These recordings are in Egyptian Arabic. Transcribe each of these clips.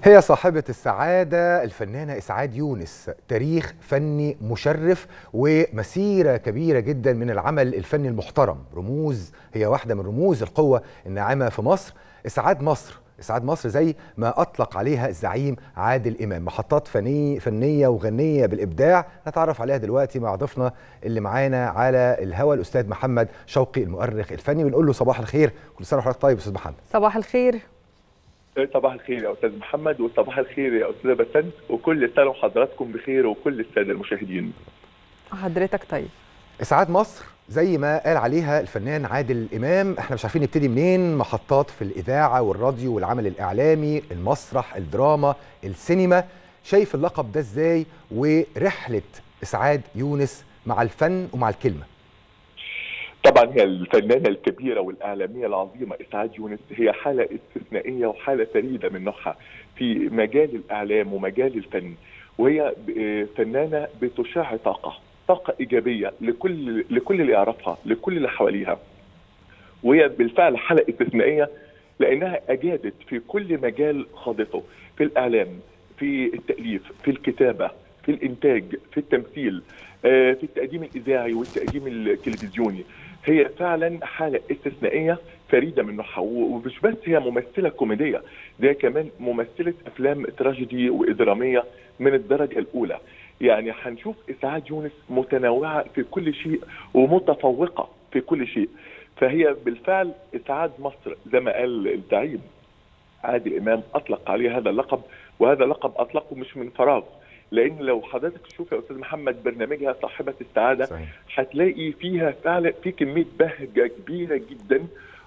هي صاحبة السعادة الفنانة إسعاد يونس تاريخ فني مشرف ومسيرة كبيرة جدا من العمل الفني المحترم رموز هي واحدة من رموز القوة الناعمة في مصر إسعاد مصر إسعاد مصر زي ما أطلق عليها الزعيم عادل إمام محطات فني فنية وغنية بالإبداع نتعرف عليها دلوقتي مع ضيفنا اللي معانا على الهوا الأستاذ محمد شوقي المؤرخ الفني بنقول له صباح الخير كل سنة وحضرتك طيب أستاذ محمد صباح الخير صباح الخير يا استاذ محمد وصباح الخير يا استاذه بسنت وكل سنه وحضراتكم بخير وكل الساده المشاهدين. حضرتك طيب إسعاد مصر زي ما قال عليها الفنان عادل إمام احنا مش عارفين نبتدي منين محطات في الإذاعة والراديو والعمل الإعلامي المسرح الدراما السينما شايف اللقب ده ازاي ورحلة إسعاد يونس مع الفن ومع الكلمة طبعا هي الفنانه الكبيره والاعلاميه العظيمه اسعاد يونس هي حاله استثنائيه وحاله فريده من نوعها في مجال الاعلام ومجال الفن وهي فنانه بتشع طاقه طاقه ايجابيه لكل لكل اللي يعرفها لكل اللي حواليها وهي بالفعل حاله استثنائيه لانها اجادت في كل مجال خاضته في الاعلام في التاليف في الكتابه في الانتاج في التمثيل في التقديم الاذاعي والتقديم التلفزيوني هي فعلا حاله استثنائيه فريده من نوعها ومش بس هي ممثله كوميديه ده كمان ممثله افلام تراجيدي وادراميه من الدرجه الاولى يعني هنشوف اسعاد يونس متنوعه في كل شيء ومتفوقه في كل شيء فهي بالفعل اسعاد مصر زي ما قال الزعيم عادل امام اطلق عليه هذا اللقب وهذا اللقب اطلقه مش من فراغ لان لو حضرتك تشوف يا استاذ محمد برنامجها صاحبه السعاده صحيح. هتلاقي فيها فعلا في كميه بهجه كبيره جدا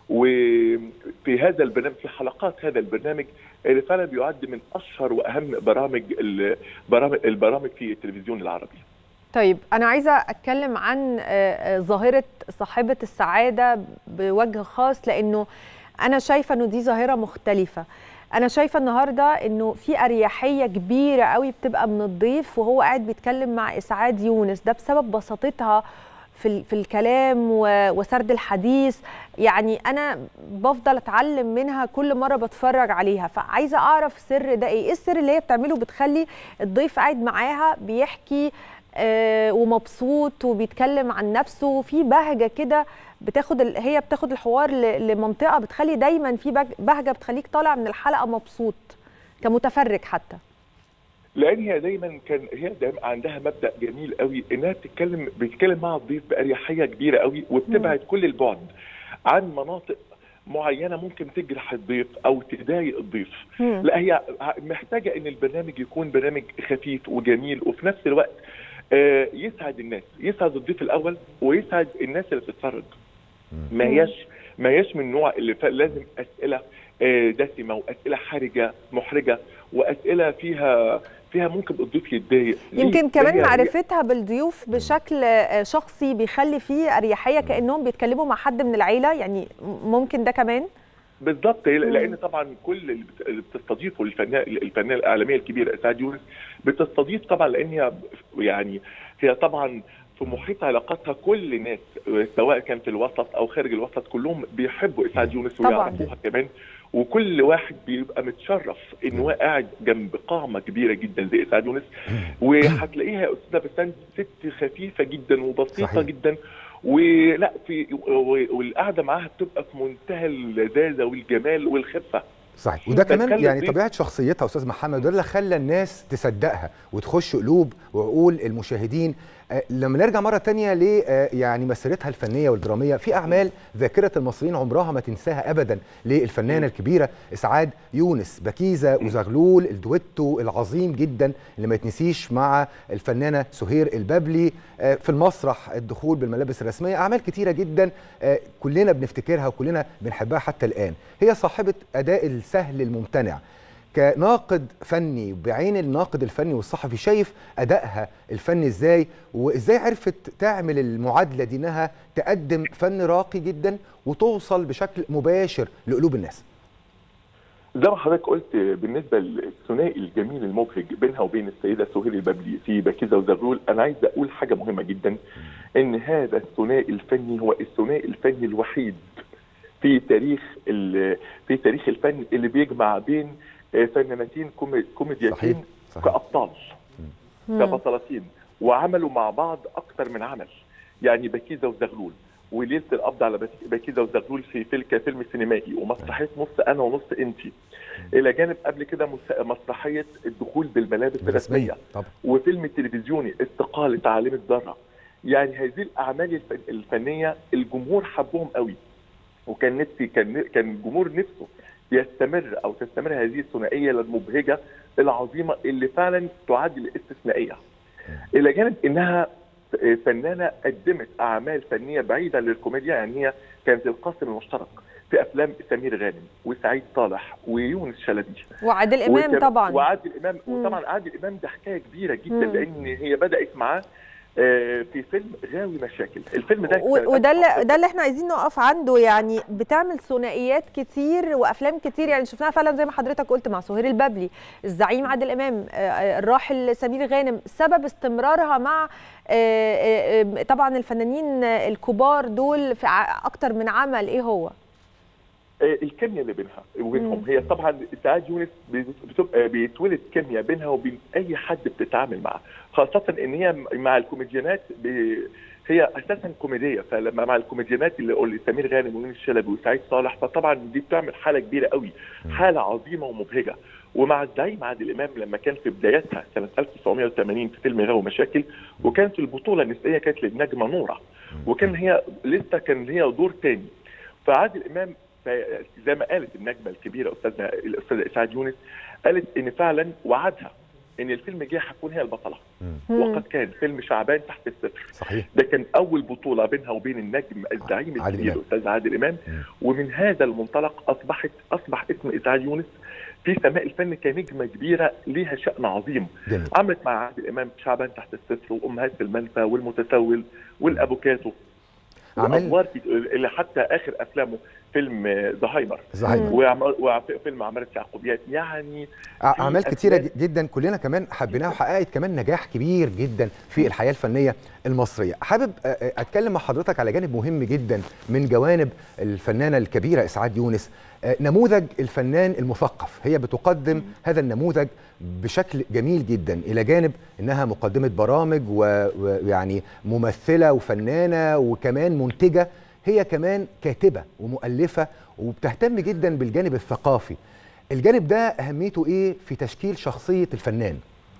وفي هذا البرنامج في حلقات هذا البرنامج اللي فعلا بيعد من اشهر واهم برامج البرامج البرامج في التلفزيون العربي. طيب انا عايزه اتكلم عن ظاهره صاحبه السعاده بوجه خاص لانه انا شايفه انه دي ظاهره مختلفه. انا شايفه النهارده انه في اريحيه كبيره قوي بتبقى من الضيف وهو قاعد بيتكلم مع اسعاد يونس ده بسبب بساطتها في في الكلام وسرد الحديث يعني انا بفضل اتعلم منها كل مره بتفرج عليها فعايزه اعرف سر ده ايه ايه السر اللي هي بتعمله بتخلي الضيف قاعد معاها بيحكي آه ومبسوط وبيتكلم عن نفسه وفي بهجه كده بتاخد ال... هي بتاخد الحوار ل... لمنطقه بتخلي دايما في بهجه بتخليك طالع من الحلقه مبسوط كمتفرج حتى لان هي دايما كان هي دايما عندها مبدا جميل قوي انها بتتكلم بتتكلم مع الضيف باريحيه كبيره قوي وبتبعد م. كل البعد عن مناطق معينه ممكن تجرح الضيف او تضايق الضيف م. لا هي محتاجه ان البرنامج يكون برنامج خفيف وجميل وفي نفس الوقت آه يسعد الناس يسعد الضيف الاول ويسعد الناس اللي بتتفرج ما هياش ما هياش من النوع اللي لازم اسئله آه دسمه واسئله حرجه محرجه واسئله فيها فيها ممكن الضيف يتضايق يمكن كمان معرفتها بالضيوف بشكل شخصي بيخلي فيه اريحيه كانهم بيتكلموا مع حد من العيله يعني ممكن ده كمان بالضبط لان طبعا كل اللي بتستضيفه الفنان الفنانه الاعلاميه الكبيره اسعاد يونس بتستضيف طبعا لان هي يعني هي طبعا في محيط علاقاتها كل الناس سواء كان في الوسط او خارج الوسط كلهم بيحبوا اسعاد يونس ويعرفوها كمان وكل واحد بيبقى متشرف ان هو قاعد جنب قامه كبيره جدا زي اسعاد يونس وهتلاقيها يا استاذه بسنت ست خفيفه جدا وبسيطه صحيح. جدا ولا في والقعده معاها بتبقى في منتهى اللذاذه والجمال والخفه صحيح وده كمان يعني طبيعه شخصيتها استاذ محمد وده اللي خلى الناس تصدقها وتخش قلوب وعقول المشاهدين آه لما نرجع مره تانية ل آه يعني مسيرتها الفنيه والدراميه في اعمال ذاكره المصريين عمرها ما تنساها ابدا للفنانه الكبيره اسعاد يونس بكيزه وزغلول الدويتو العظيم جدا اللي ما يتنسيش مع الفنانه سهير البابلي آه في المسرح الدخول بالملابس الرسميه اعمال كتيره جدا كلنا بنفتكرها وكلنا بنحبها حتى الان هي صاحبه اداء السهل الممتنع كناقد فني بعين الناقد الفني والصحفي شايف ادائها الفني ازاي وازاي عرفت تعمل المعادله دي انها تقدم فن راقي جدا وتوصل بشكل مباشر لقلوب الناس زي ما حضرتك قلت بالنسبه للثنائي الجميل المبهج بينها وبين السيده سهير البابلي في بكيزه وزغلول انا عايز اقول حاجه مهمه جدا ان هذا الثنائي الفني هو الثنائي الفني الوحيد في تاريخ في تاريخ الفن اللي بيجمع بين فنانتين كوميديتين صحيح. صحيح. كابطال كبطلتين وعملوا مع بعض اكثر من عمل يعني بكيزه وزغلول وليله القبض على بك- بكيزه وزغلول في فيلم كفيلم سينمائي ومسرحيه نص انا ونص انتي الى جانب قبل كده مس- مسرحيه الدخول بالملابس الرسميه طبعا وفيلم تلفزيوني استقالة عالم الذرة يعني هذه الأعمال الف- الفنية الجمهور حبهم قوي وكان نفسي كان كان الجمهور نفسه يستمر أو تستمر هذه الثنائية المبهجة العظيمة اللي فعلا تعد الاستثنائية إلى جانب إنها فنانة قدمت أعمال فنية بعيدة للكوميديا يعني هي كانت القاسم المشترك في أفلام سمير غانم وسعيد صالح ويونس شلبي وعادل امام وكان- طبعا وعادل امام مم. وطبعا عادل امام ده حكايه كبيره جدا مم. لان هي بدات معاه آه، في فيلم غاوي مشاكل الفيلم ده و- وده اللي ده اللي احنا عايزين نقف عنده يعني بتعمل ثنائيات كتير وافلام كتير يعني شفناها فعلا زي ما حضرتك قلت مع سهير البابلي الزعيم عادل امام آه، آه، الراحل سمير غانم سبب استمرارها مع آه، آه، آه، طبعا الفنانين الكبار دول في ع- اكتر من عمل ايه هو آه، الكيمياء اللي بينها وبينهم مم. هي طبعا سعاد يونس بتبقى بيتولد كيمياء بينها وبين اي حد بتتعامل معاه خاصه ان هي مع الكوميديانات ب... هي اساسا كوميديه فلما مع الكوميديانات اللي قول سمير غانم ويونس شلبي وسعيد صالح فطبعا دي بتعمل حاله كبيره قوي حاله عظيمه ومبهجه ومع الزعيم عادل امام لما كان في بدايتها سنه 1980 في فيلم غاوي مشاكل وكانت البطوله النسائيه كانت للنجمه نوره وكان هي لسه كان هي دور تاني فعادل امام ف- زي ما قالت النجمه الكبيره استاذنا الاستاذه اسعاد يونس قالت ان فعلا وعدها ان الفيلم الجاي هتكون هي البطله مم. وقد كان فيلم شعبان تحت الصفر صحيح ده كان اول بطوله بينها وبين النجم الزعيم عادل الكبير إمام. الاستاذ عادل امام مم. ومن هذا المنطلق اصبحت اصبح اسم اسعاد يونس في سماء الفن كنجمه كبيره ليها شان عظيم جميل عملت مع عادل امام شعبان تحت الصفر وامهات في المنفى والمتسول والافوكاتو عمل وادوار كت- اللي حتى اخر افلامه فيلم آه، زهايمر زهايمر وعم- وفيلم عمارة يعقوبيات يعني أع- اعمال في كتيره أفلام- جدا كلنا كمان حبيناها وحققت كمان نجاح كبير جدا في الحياه الفنيه المصريه حابب أ- أ- اتكلم مع حضرتك على جانب مهم جدا من جوانب الفنانه الكبيره اسعاد يونس أ، نموذج الفنان المثقف هي بتقدم هذا النموذج بشكل جميل جدا الى جانب انها مقدمه برامج و- ويعني ممثله وفنانه وكمان منتجه هي كمان كاتبه ومؤلفه وبتهتم جدا بالجانب الثقافي الجانب ده اهميته ايه في تشكيل شخصيه الفنان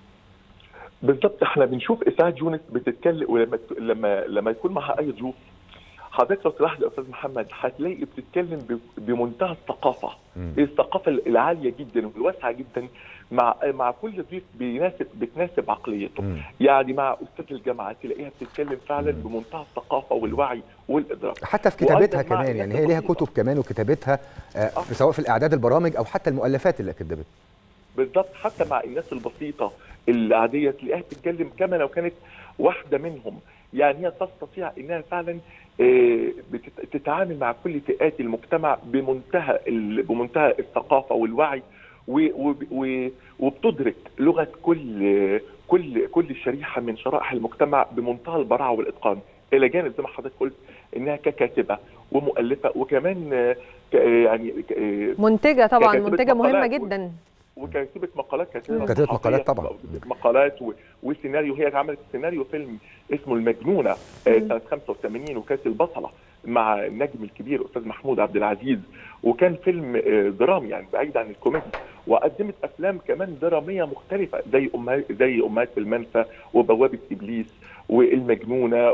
بالظبط احنا بنشوف اسعاد يونس بتتكلم ولما لما لما يكون معها اي ضيوف حضرتك لو تلاحظ يا استاذ محمد هتلاقي بتتكلم ب- بمنتهى الثقافه مم. الثقافه العاليه جدا والواسعه جدا مع مع كل ضيف بيناسب بتناسب عقليته مم. يعني مع استاذ الجامعه تلاقيها بتتكلم فعلا مم. بمنتهى الثقافه والوعي والادراك حتى في وأيضاً كتابتها مع كمان يعني الناس هي ليها البسيطة. كتب كمان وكتابتها آه، في سواء في الاعداد البرامج او حتى المؤلفات اللي كتبتها بالظبط حتى مع الناس البسيطه العاديه تلاقيها بتتكلم كما لو كانت واحده منهم يعني هي تستطيع انها فعلا آه، بتت- تتعامل مع كل فئات المجتمع بمنتهى ال- بمنتهى الثقافه والوعي و- و- و- وبتدرك لغه كل كل كل شريحه من شرائح المجتمع بمنتهى البراعه والاتقان الى جانب زي ما حضرتك قلت انها ككاتبه ومؤلفه وكمان آه، ك- يعني ك- آه، منتجه طبعا ككاتبة منتجه مهمه مقالات و- جدا وكاتبه مقالات كاتبه كاتبة صحفية، مقالات طبعاً. مقالات و... وسيناريو هي عملت سيناريو فيلم اسمه المجنونه آه، مم. سنه 85 وكانت البطله مع النجم الكبير استاذ محمود عبد العزيز وكان فيلم آه، درامي يعني بعيد عن الكوميديا وقدمت افلام كمان دراميه مختلفه زي امهات زي امهات في المنفى وبوابه ابليس والمجنونه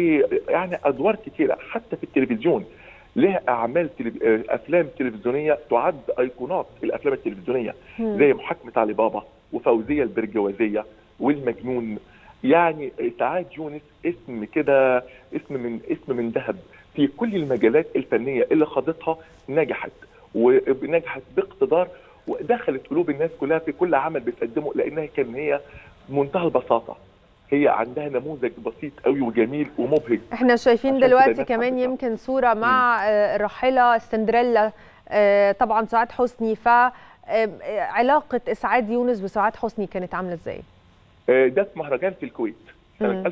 ويعني ادوار كثيره حتى في التلفزيون لها اعمال تلف... آه، افلام تلفزيونيه تعد ايقونات الافلام التلفزيونيه مم. زي محاكمه علي بابا وفوزيه البرجوازيه والمجنون يعني سعاد يونس اسم كده اسم من اسم من ذهب في كل المجالات الفنيه اللي خاضتها نجحت ونجحت باقتدار ودخلت قلوب الناس كلها في كل عمل بتقدمه لانها كان هي منتهى البساطه هي عندها نموذج بسيط قوي وجميل ومبهج احنا شايفين عشان كده دلوقتي الناس كمان حبتها. يمكن صورة مع آه، الراحلة سندريلا آه، طبعا سعاد حسني ف آه، آه، علاقة إسعاد يونس بسعاد حسني كانت عاملة ازاي؟ آه، ده في مهرجان في الكويت مم. سنه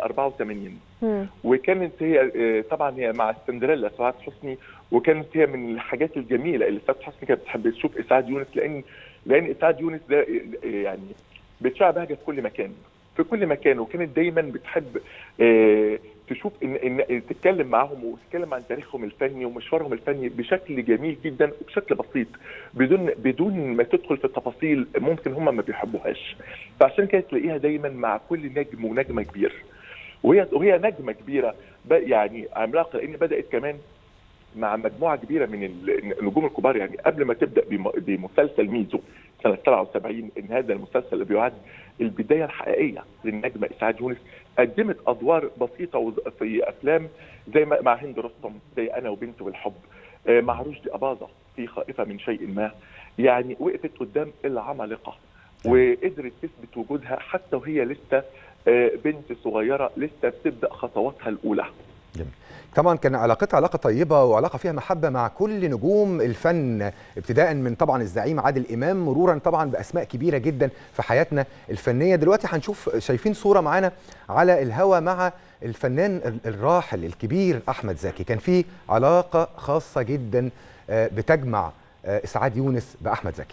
1984 مم. وكانت هي آه، طبعا هي مع السندريلا سعاد حسني وكانت هي من الحاجات الجميله اللي سعاد حسني كانت بتحب تشوف اسعاد يونس لان لان اسعاد يونس ده يعني بتشع بهجه في كل مكان في كل مكان وكانت دايما بتحب آه تشوف ان ان تتكلم معاهم وتتكلم عن تاريخهم الفني ومشوارهم الفني بشكل جميل جدا وبشكل بسيط بدون بدون ما تدخل في التفاصيل ممكن هم ما بيحبوهاش فعشان كده تلاقيها دايما مع كل نجم ونجمه كبير وهي وهي نجمه كبيره يعني عملاقه لان بدات كمان مع مجموعه كبيره من النجوم الكبار يعني قبل ما تبدا بمسلسل ميزو سنه 77 ان هذا المسلسل اللي بيعد البدايه الحقيقيه للنجمه اسعاد يونس قدمت ادوار بسيطه في افلام زي مع هند رستم زي انا وبنت والحب مع رشدي اباظه في خائفه من شيء ما يعني وقفت قدام العمالقه وقدرت تثبت وجودها حتى وهي لسه بنت صغيره لسه بتبدا خطواتها الاولى جميل. طبعا كان علاقتها علاقه طيبه وعلاقه فيها محبه مع كل نجوم الفن ابتداء من طبعا الزعيم عادل امام مرورا طبعا باسماء كبيره جدا في حياتنا الفنيه دلوقتي هنشوف شايفين صوره معانا على الهوا مع الفنان الراحل الكبير احمد زكي كان في علاقه خاصه جدا بتجمع اسعاد يونس باحمد زكي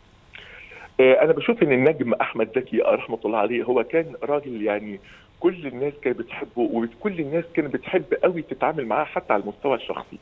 انا بشوف ان النجم احمد زكي رحمه الله عليه هو كان راجل يعني كل الناس كانت بتحبه وكل الناس كانت بتحب قوي تتعامل معاه حتى على المستوى الشخصي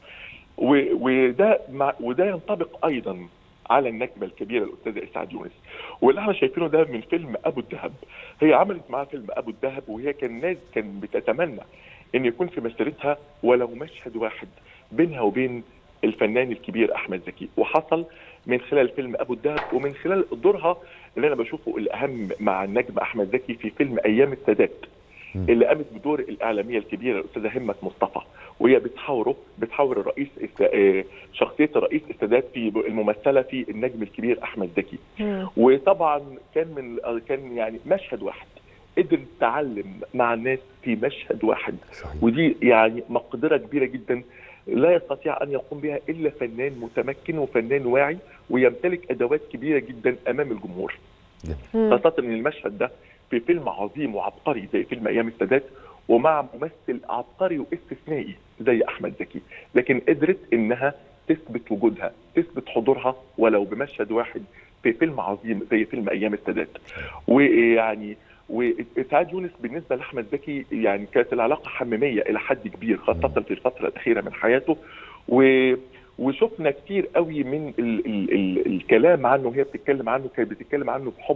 وده مع وده ينطبق ايضا على النجمه الكبيره الاستاذه اسعاد يونس واللي احنا شايفينه ده من فيلم ابو الذهب هي عملت معاه فيلم ابو الذهب وهي كان ناس كان بتتمنى ان يكون في مسيرتها ولو مشهد واحد بينها وبين الفنان الكبير احمد زكي وحصل من خلال فيلم ابو الدهب ومن خلال دورها اللي انا بشوفه الاهم مع النجم احمد زكي في فيلم ايام السادات اللي قامت بدور الاعلاميه الكبيره الاستاذه همه مصطفى وهي بتحاوره بتحاور الرئيس شخصيه الرئيس السادات في الممثله في النجم الكبير احمد زكي وطبعا كان من كان يعني مشهد واحد قدر تعلم مع الناس في مشهد واحد صحيح. ودي يعني مقدره كبيره جدا لا يستطيع ان يقوم بها الا فنان متمكن وفنان واعي ويمتلك ادوات كبيره جدا امام الجمهور. خاصه ان المشهد ده في فيلم عظيم وعبقري زي فيلم ايام السادات ومع ممثل عبقري واستثنائي زي احمد زكي، لكن قدرت انها تثبت وجودها، تثبت حضورها ولو بمشهد واحد في فيلم عظيم زي فيلم ايام السادات. ويعني واسعاد يونس بالنسبه لاحمد زكي يعني كانت العلاقه حميميه الى حد كبير خاصه في الفتره الاخيره من حياته و وشفنا كتير قوي من ال ال ال الكلام عنه وهي بتتكلم عنه كانت بتتكلم عنه بحب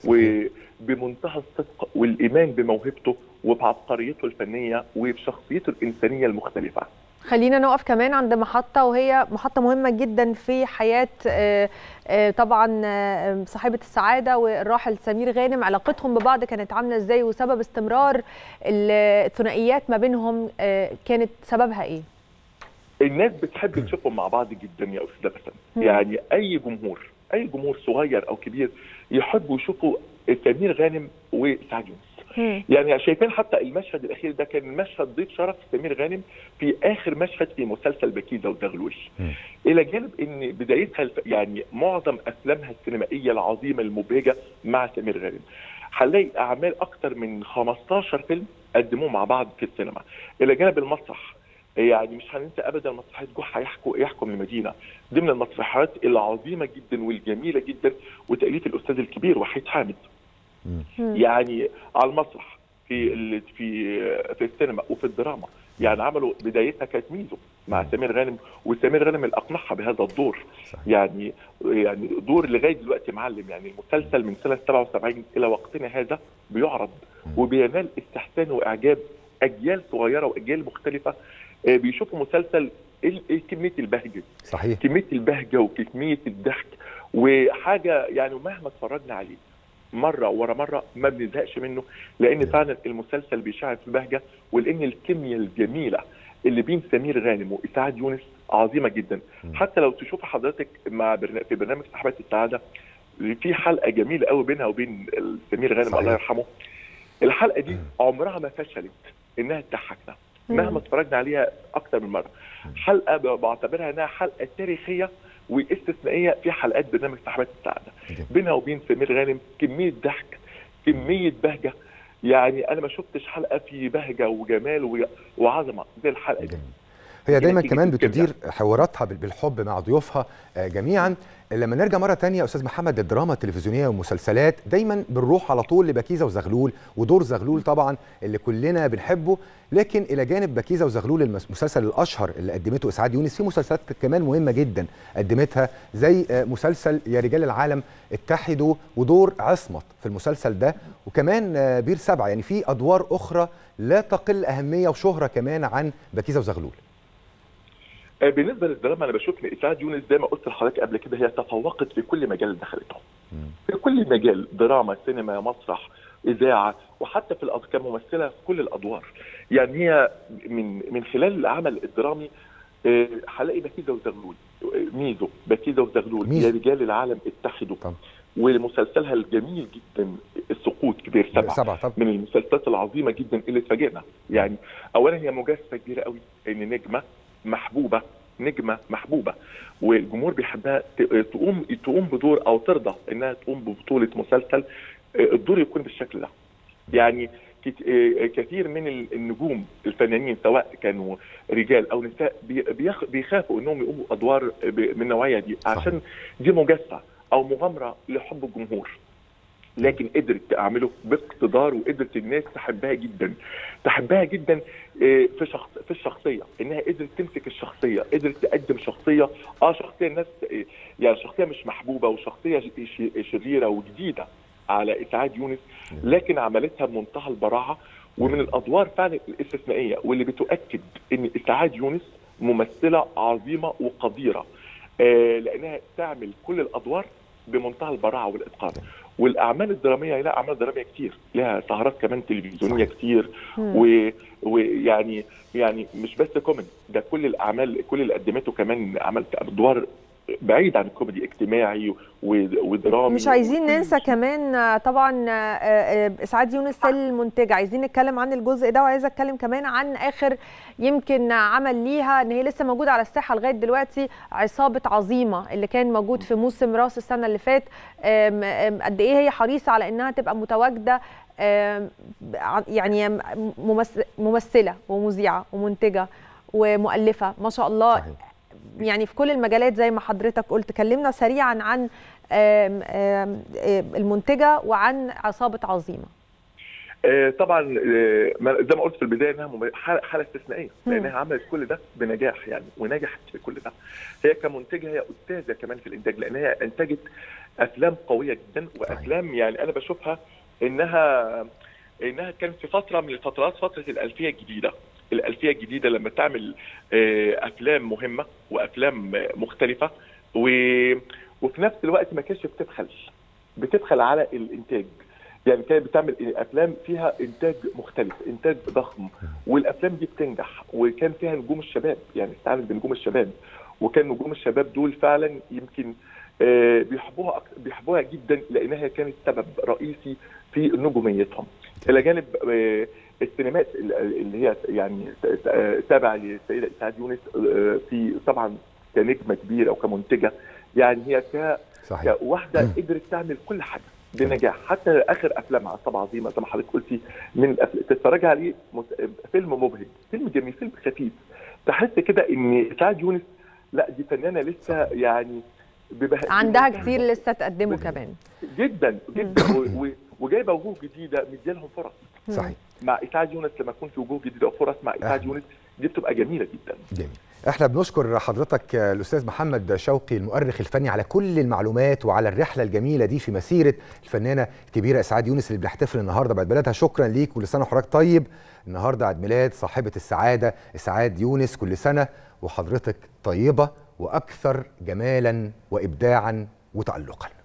وبمنتهى الصدق والايمان بموهبته وبعبقريته الفنيه وبشخصيته الانسانيه المختلفه. خلينا نقف كمان عند محطة وهي محطة مهمة جدا في حياة طبعا صاحبة السعادة والراحل سمير غانم علاقتهم ببعض كانت عاملة ازاي وسبب استمرار الثنائيات ما بينهم كانت سببها ايه؟ الناس بتحب تشوفهم مع بعض جدا يا استاذه بسام يعني اي جمهور اي جمهور صغير او كبير يحبوا يشوفوا سمير غانم وسعد يونس يعني شايفين حتى المشهد الاخير ده كان مشهد ضيف شرف سمير غانم في اخر مشهد في مسلسل بكيزه ودغلول الى جانب ان بدايتها الف... يعني معظم افلامها السينمائيه العظيمه المبهجه مع سمير غانم هنلاقي اعمال اكثر من 15 فيلم قدموه مع بعض في السينما الى جانب المسرح يعني مش هننسى ابدا مسرحيه جحا يحكم يحكم المدينه ضمن المسرحيات العظيمه جدا والجميله جدا وتاليف الاستاذ الكبير وحيد حامد يعني على المسرح في ال... في في السينما وفي الدراما يعني عملوا بدايتها كانت ميزو مع سمير غانم وسمير غانم اللي اقنعها بهذا الدور صحيح. يعني يعني دور لغايه دلوقتي معلم يعني المسلسل من سنه 77 الى وقتنا هذا بيعرض وبينال استحسان واعجاب اجيال صغيره واجيال مختلفه بيشوفوا مسلسل كميه البهجه صحيح كميه البهجه وكميه الضحك وحاجه يعني مهما اتفرجنا عليه مره ورا مره ما بنزهقش منه لان فعلا المسلسل بيشعل في البهجه ولان الكيمياء الجميله اللي بين سمير غانم واسعاد يونس عظيمه جدا حتى لو تشوف حضرتك مع برنا... في برنامج صاحبات السعاده في حلقه جميله قوي بينها وبين سمير غانم صحيح. الله يرحمه الحلقه دي عمرها ما فشلت انها تضحكنا مهما اتفرجنا عليها اكتر من مره حلقه بعتبرها انها حلقه تاريخيه واستثنائيه في حلقات برنامج صاحبات السعاده بينها وبين سمير غانم كميه ضحك كميه بهجه يعني انا ما شفتش حلقه في بهجه وجمال وعظمه زي الحلقه دي هي دايما كمان بتدير حواراتها بالحب مع ضيوفها جميعا لما نرجع مره تانية استاذ محمد الدراما التلفزيونيه والمسلسلات دايما بنروح على طول لبكيزه وزغلول ودور زغلول طبعا اللي كلنا بنحبه لكن الى جانب بكيزه وزغلول المسلسل الاشهر اللي قدمته اسعاد يونس في مسلسلات كمان مهمه جدا قدمتها زي مسلسل يا رجال العالم اتحدوا ودور عصمت في المسلسل ده وكمان بير سبعه يعني في ادوار اخرى لا تقل اهميه وشهره كمان عن بكيزه وزغلول بالنسبه للدراما انا بشوف ان اسعاد يونس زي ما قلت لحضرتك قبل كده هي تفوقت في كل مجال دخلته في كل مجال دراما سينما مسرح اذاعه وحتى في الأد... كممثله في كل الادوار يعني هي من من خلال العمل الدرامي هلاقي بكيزه وزغلول ميزو بكيزه وزغلول يا رجال العالم اتحدوا طب. ومسلسلها الجميل جدا السقوط كبير سبعة, سبعة من المسلسلات العظيمه جدا اللي اتفاجئنا يعني اولا هي مجازفه كبيره قوي ان نجمه محبوبه نجمه محبوبه والجمهور بيحبها تقوم تقوم بدور او ترضى انها تقوم ببطوله مسلسل الدور يكون بالشكل ده يعني كثير من النجوم الفنانين سواء كانوا رجال او نساء بيخافوا انهم يقوموا ادوار من النوعيه دي عشان دي مجازفه او مغامره لحب الجمهور لكن قدرت تعمله باقتدار وقدرت الناس تحبها جدا تحبها جدا في شخص في الشخصيه انها قدرت تمسك الشخصيه قدرت تقدم شخصيه اه شخصيه الناس يعني شخصيه مش محبوبه وشخصيه شريره وجديده على اسعاد يونس لكن عملتها بمنتهى البراعه ومن الادوار فعلا الاستثنائيه واللي بتؤكد ان اسعاد يونس ممثله عظيمه وقديره آه لانها تعمل كل الادوار بمنتهى البراعه والاتقان والاعمال الدراميه لها اعمال دراميه كتير لها سهرات كمان تلفزيونيه كتير ويعني يعني مش بس كوميدي ده كل الاعمال كل اللي قدمته كمان عملت ادوار بعيد عن الكوميدي اجتماعي ودرامي مش عايزين ننسى كمان طبعا اسعاد يونس المنتجه عايزين نتكلم عن الجزء ده وعايزه اتكلم كمان عن اخر يمكن عمل ليها ان هي لسه موجوده على الساحه لغايه دلوقتي عصابه عظيمه اللي كان موجود في موسم راس السنه اللي فات قد ايه هي حريصه على انها تبقى متواجده يعني ممثله ومذيعه ومنتجه ومؤلفه ما شاء الله صحيح. يعني في كل المجالات زي ما حضرتك قلت كلمنا سريعا عن آم آم المنتجه وعن عصابه عظيمه طبعا زي ما قلت في البدايه انها حاله استثنائيه لانها عملت كل ده بنجاح يعني ونجحت في كل ده هي كمنتجه هي استاذه كمان في الانتاج لان هي انتجت افلام قويه جدا وافلام يعني انا بشوفها انها انها كانت في فتره من الفترات فتره الالفيه الجديده الالفيه الجديده لما تعمل افلام مهمه وافلام مختلفه و... وفي نفس الوقت ما كانتش بتبخل بتبخل على الانتاج يعني كانت بتعمل افلام فيها انتاج مختلف انتاج ضخم والافلام دي بتنجح وكان فيها نجوم الشباب يعني استعانت بنجوم الشباب وكان نجوم الشباب دول فعلا يمكن بيحبوها بيحبوها جدا لانها كانت سبب رئيسي في نجوميتهم الى جانب السينمات اللي هي يعني تابعه للسيده اسعاد يونس في طبعا كنجمه كبيره وكمنتجه يعني هي ك صحيح. كواحده قدرت تعمل كل حاجه بنجاح حتى اخر افلامها عصابه عظيمه زي ما حضرتك قلتي من الافلام تتفرج عليه فيلم مبهج فيلم جميل فيلم خفيف تحس كده ان اسعاد يونس لا دي فنانه لسه يعني عندها كتير لسه تقدمه كمان جدا جدا وجايبه وجوه جديده مديالهم فرص صحيح مع اسعاد يونس لما يكون في وجوه جديده وفرص مع اسعاد يونس دي بتبقى جميله جدا جميل احنا بنشكر حضرتك الاستاذ محمد شوقي المؤرخ الفني على كل المعلومات وعلى الرحله الجميله دي في مسيره الفنانه الكبيره اسعاد يونس اللي بنحتفل النهارده بعيد ميلادها شكرا ليك كل سنه وحضرتك طيب النهارده عيد ميلاد صاحبه السعاده اسعاد يونس كل سنه وحضرتك طيبه واكثر جمالا وابداعا وتالقا